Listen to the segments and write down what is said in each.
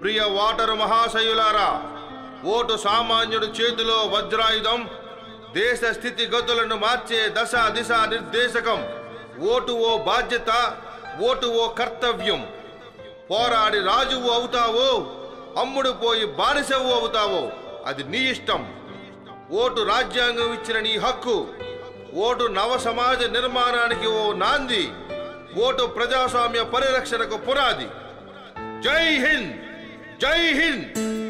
ప్రియ voter మహాశయులారా vote సామాన్యుడి చేతిలో వజ్రాయుధం దేశ స్థితిగతులను మార్చే దశ దిశ నిర్దేశకం ఓటు ఓ బాధ్యత ఓటు ఓ కర్తవ్యం పోరాడి రాజువు అవుతావో అమ్ముడు పోయి బానిసవు అవుతావో అది నీ ఇష్టం ఓటు రాజ్యాంగం ఇచ్చిన నీ హక్కు ఓటు నవ సమాజ నిర్మాణానికి ఓ నాంది ఓటు ప్రజాస్వామ్య పరిరక్షణకు పునాది జై హింద్ జై హింద్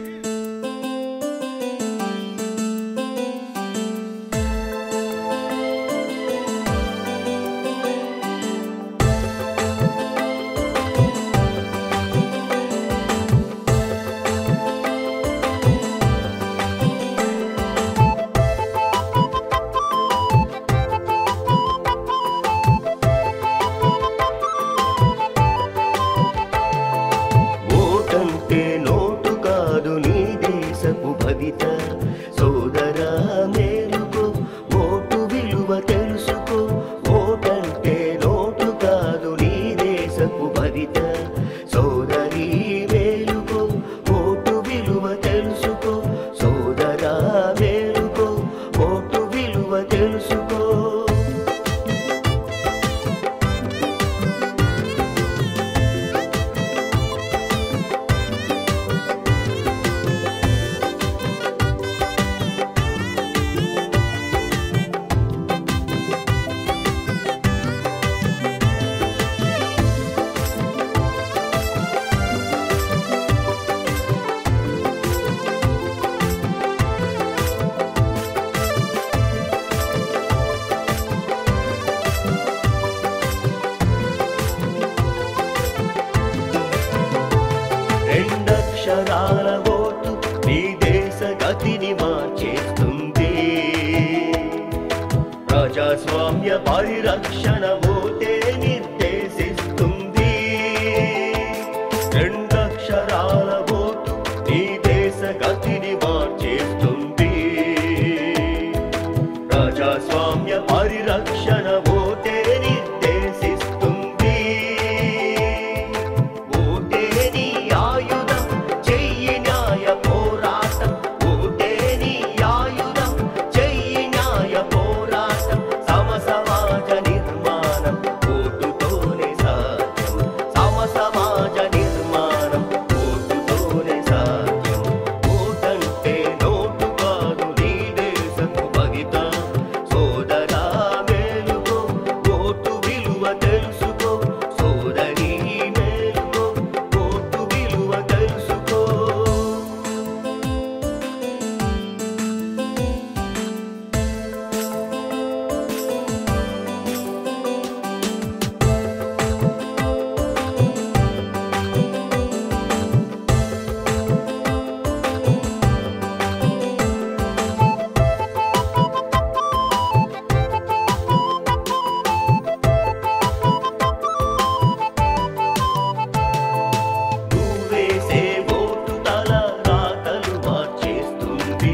ఓటంటే నోటు కాదు నీ దేశపు భవిత సోదరా మేలుకో ఓటు విలువ తెలుసుకో ఓటంటే నోటు కాదు నీ దేశపు భవిత సోదరి మేలుకో ఓటు విలువ తెలుసుకో సోదరా మేలుకో ఓటు విలువ తెలుసుకో రెండక్షరాల ఓటు నీ దేశ గతిని మార్చేస్తుంది ప్రజాస్వామ్య పరిరక్షణ ఓటే నిర్దేశిస్తుంది రెండక్షరాల ఓటు నీ దేశ గతిని మార్చేస్తుంది ప్రజాస్వామ్య పరిరక్షణ ఓటే నిర్దేశిస్తుంది ఓటే నీ ఆయుధం చెయ్యి న్యాయ పోరాటం ఓటే నీ ఆయుధం చెయ్యి న్యాయ పోరాటం సమ సమాజ నిర్మాణం ఓటుతోనే సాధ్యం సమ సమాజ నిర్మాణం ఓటుతోనే సాధ్యం ఓటంటే నోటు కాదు నీ దేశపు భవిత సోదరా మేలుకో ఓటు విలువ తెలుసుకో సోదరి మేలుకో ఓటు విలువ తెలుసుకో నువ్వేసే ఓటు తల రాతలు మార్చేస్తుంది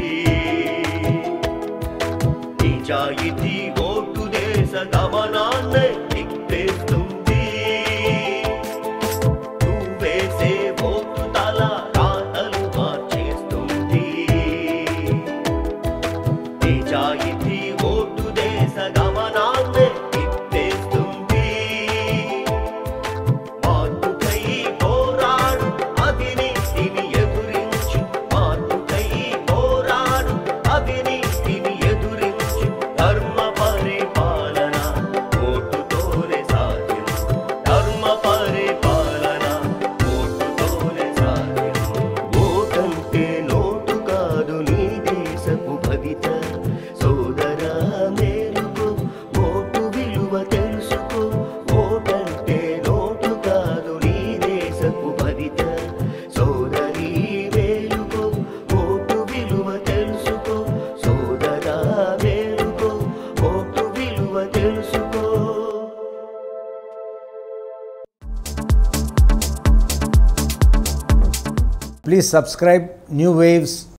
నిజాయితీ ఓటు దేశ గమనాన్నే తిప్పేస్తుంది నువ్వేసే ఓటు తల రాతలు మార్చేస్తుంది నిజాయితీ ఓటు దేశ గమనాన్నే తిప్పేస్తుంది మార్పుకై పోరాడు అవినీతిని ఎదురించు మార్పుకై పోరాడు అవినీతిని ఎదురించు ధర్మ పరిపాలన ఓటుతోనే సాధ్యం ధర్మ పరిపాలన ఓటుతోనే సాధ్యం ఓటంటే నోటు కాదు నీ దేశపు భవిత సోదరా మేలుకో ఓటు విలువ తెలుసుకో ఓటంటే నోటు కాదు నీ దేశపు భవిత సోదరి మేలుకో ఓటు విలువ తెలుసుకో సోదరా మేలుకో ఓటు విలువ తెలుసుకో Please subscribe New Waves